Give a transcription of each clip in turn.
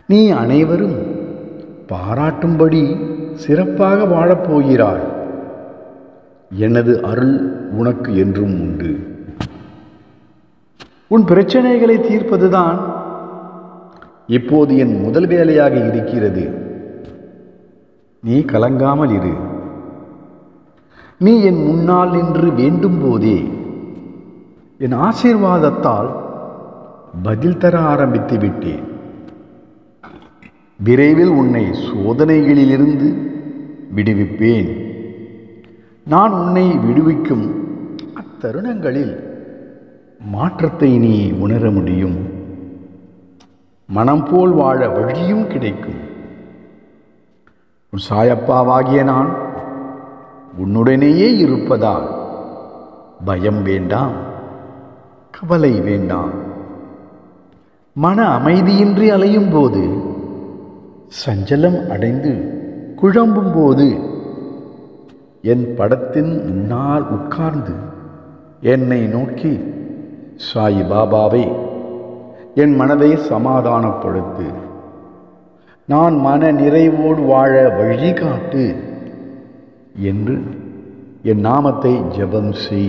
நீ அனைவரும் பாராட்டும்படி சிறப்பாக வாழப்போகிறாய் எனது அருள் உனக்கு என்றும் உண்டு உன் பிரச்சனைகளை தீர்ப்பதுதான் இப்போது என் முதல் வேலையாக இருக்கிறது நீ கலங்காமல் இரு நீ என் முன்னால் நின்று வேண்டும் போதே என் ஆசீர்வாதத்தால் பதில் தர ஆரம்பித்து விட்டேன் விரைவில் உன்னை சோதனைகளிலிருந்து விடுவிப்பேன் நான் உன்னை விடுவிக்கும் அத்தருணங்களில் மாற்றத்தை நீ உணர முடியும் மனம் போல் வாழ வழியும் கிடைக்கும் உன் சாயப்பாவாகிய நான் உன்னுடனேயே இருப்பதால் பயம் வேண்டாம் கவலை வேண்டாம் மன அமைதியின்றி அலையும் போது சஞ்சலம் அடைந்து குழம்பும் போது என் படத்தின் முன்னால் உட்கார்ந்து என்னை நோக்கி சாயி பாபாவே என் மனதை சமாதானப்படுத்து நான் மன நிறைவோடு வாழ வழிகாட்டு என்று என் நாமத்தை ஜெபம் செய்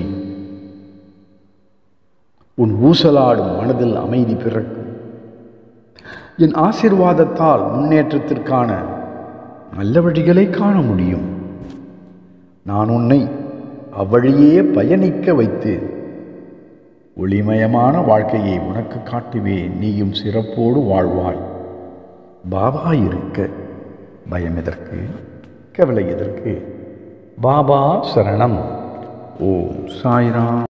உன் ஊசலாடும் மனதில் அமைதி பிறக்கும் என் ஆசிர்வாதத்தால் முன்னேற்றத்திற்கான நல்ல வழிகளை காண முடியும் நான் உன்னை அவ்வழியே பயணிக்க வைத்து ஒளிமயமான வாழ்க்கையை உனக்கு காட்டுவேன் நீயும் சிறப்போடு வாழ்வாய் பாபா இருக்க பயம் எதற்கு கவலை எதற்கு பாபா சரணம் ஓம் சாய்ராம்